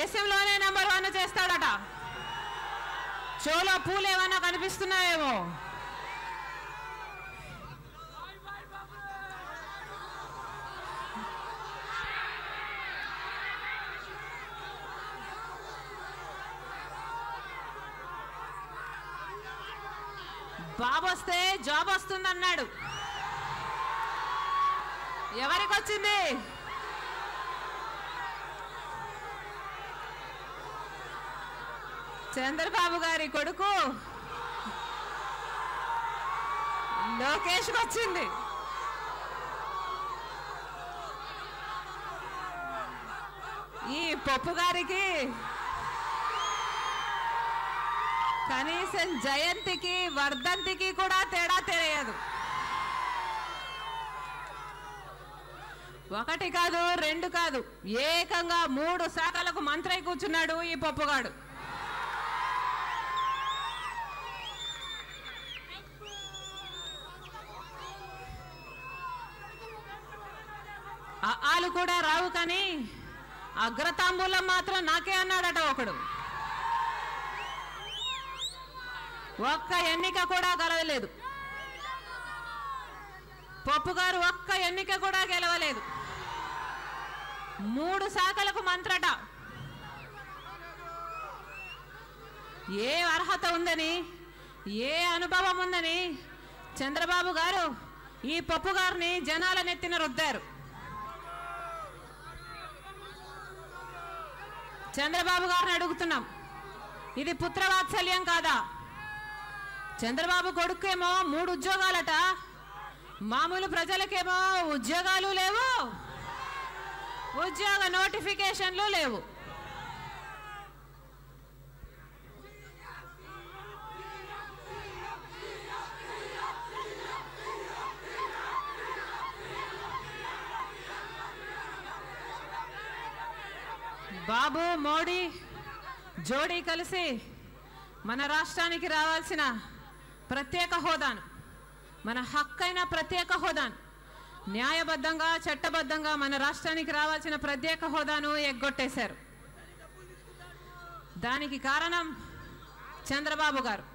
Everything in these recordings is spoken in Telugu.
దేశంలోనే నంబర్ వన్ చేస్తాడట షోలో పూలు ఏమన్నా కనిపిస్తున్నాయేమో బాబు వస్తే జాబ్ వస్తుందన్నాడు ఎవరికి వచ్చింది చంద్రబాబు గారి కొడుకు లోకేష్కి వచ్చింది ఈ పప్పు గారికి కనీసం జయంతికి వర్ధంతికి కూడా తేడా తెలియదు ఒకటి కాదు రెండు కాదు ఏకంగా మూడు శాఖలకు మంత్రై కూర్చున్నాడు ఈ పప్పుగాడు ఆ- ఆలు కూడా రావు కానీ అగ్రతాంబూలం మాత్రం నాకే అన్నాడట ఒకడు ఒక్క ఎన్నిక కూడా గెలవలేదు పప్పు గారు ఒక్క ఎన్నిక కూడా గెలవలేదు మూడు శాఖలకు మంత్రట ఏ అర్హత ఉందని ఏ అనుభవం ఉందని చంద్రబాబు గారు ఈ పప్పు గారిని జనాల నెత్తిన రుద్దారు చంద్రబాబు గారిని అడుగుతున్నాం ఇది పుత్రవాత్సల్యం కాదా చంద్రబాబు కొడుకేమో మూడు ఉద్యోగాలట మామూలు ప్రజలకేమో ఉద్యోగాలు లేవు ఉద్యోగ నోటిఫికేషన్లు లేవు బాబు మోడీ జోడీ కలిసి మన రాష్ట్రానికి రావాల్సిన ప్రత్యేక హోదాను మన హక్కైన ప్రత్యేక హోదాను న్యాయబద్ధంగా చట్టబద్ధంగా మన రాష్ట్రానికి రావాల్సిన ప్రత్యేక హోదాను ఎగ్గొట్టేశారు దానికి కారణం చంద్రబాబు గారు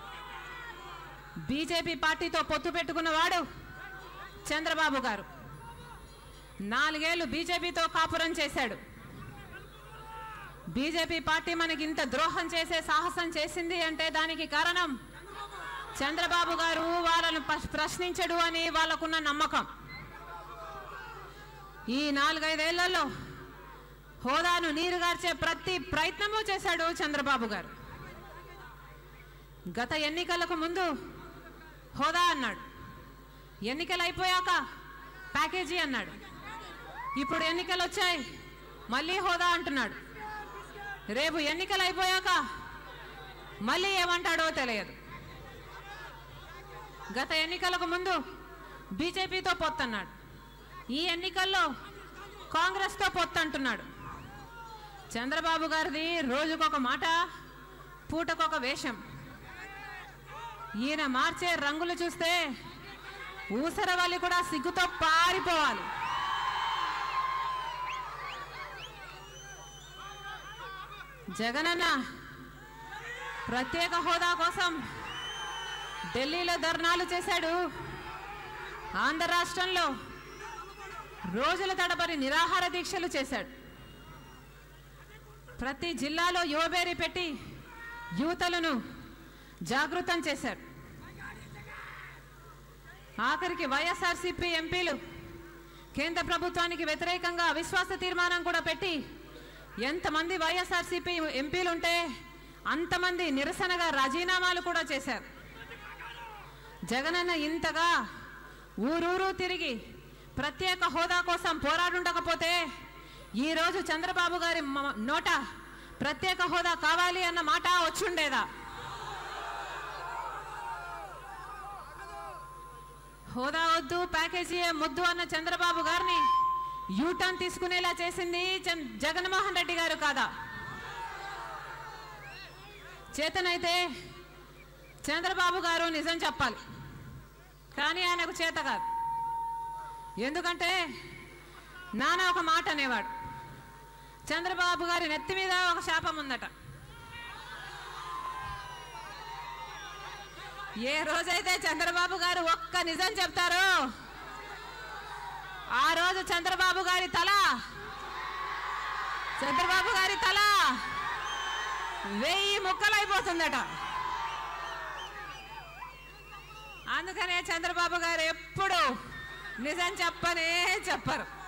బీజేపీ పార్టీతో పొత్తు పెట్టుకున్నవాడు చంద్రబాబు గారు నాలుగేళ్లు బీజేపీతో కాపురం చేశాడు బీజేపీ పార్టీ మనకి ఇంత ద్రోహం చేసే సాహసం చేసింది అంటే దానికి కారణం చంద్రబాబు గారు వాళ్ళను ప- ప్రశ్నించడు అని వాళ్ళకున్న నమ్మకం ఈ నాలుగైదేళ్లలో హోదాను నీరుగార్చే ప్రతి ప్రయత్నము చేశాడు చంద్రబాబు గారు గత ఎన్నికలకు ముందు హోదా అన్నాడు ఎన్నికలు అయిపోయాక ప్యాకేజీ అన్నాడు ఇప్పుడు ఎన్నికలు వచ్చాయి మళ్ళీ హోదా అంటున్నాడు రేపు ఎన్నికలు అయిపోయాక మళ్ళీ ఏమంటాడో తెలియదు గత ఎన్నికలకు ముందు బీజేపీతో పొత్తన్నాడు ఈ ఎన్నికల్లో కాంగ్రెస్తో పొత్తు అంటున్నాడు చంద్రబాబు గారిది రోజుకొక మాట పూటకొక వేషం ఈయన మార్చే రంగులు చూస్తే ఊసరవల్లి కూడా సిగ్గుతో పారిపోవాలి జగనన్న ప్రత్యేక హోదా కోసం ఢిల్లీలో ధర్నాలు చేశాడు ఆంధ్ర రాష్ట్రంలో రోజుల తడబడి నిరాహార దీక్షలు చేశాడు ప్రతి జిల్లాలో యువబేరి పెట్టి యువతలను జాగృతం చేశాడు ఆఖరికి వైఎస్ఆర్సీపీ ఎంపీలు కేంద్ర ప్రభుత్వానికి వ్యతిరేకంగా అవిశ్వాస తీర్మానం కూడా పెట్టి ఎంతమంది వైఎస్ఆర్సీపీ ఎంపీలు ఉంటే అంతమంది నిరసనగా రాజీనామాలు కూడా చేశారు జగనన్న ఇంతగా ఊరూరు తిరిగి ప్రత్యేక హోదా కోసం పోరాడుండకపోతే ఈరోజు చంద్రబాబు గారి మ- నోట ప్రత్యేక హోదా కావాలి అన్న మాట వచ్చుండేదా హోదా వద్దు ప్యాకేజీ ముద్దు అన్న చంద్రబాబు గారిని యూటర్న్ తీసుకునేలా చేసింది చంద్- జగన్మోహన్ రెడ్డి గారు కాదా చేతనైతే చంద్రబాబు గారు నిజం చెప్పాలి కానీ ఆయనకు చేత కాదు ఎందుకంటే నాన్న ఒక మాట అనేవాడు చంద్రబాబు గారి నెత్తి మీద ఒక శాపం ఉందట ఏ రోజైతే చంద్రబాబు గారు ఒక్క నిజం చెప్తారో ఆ రోజు చంద్రబాబు గారి తల చంద్రబాబు గారి తల వెయ్యి ముక్కలైపోతుందట అందుకనే చంద్రబాబు గారు ఎప్పుడు నిజం చెప్పనే చెప్పరు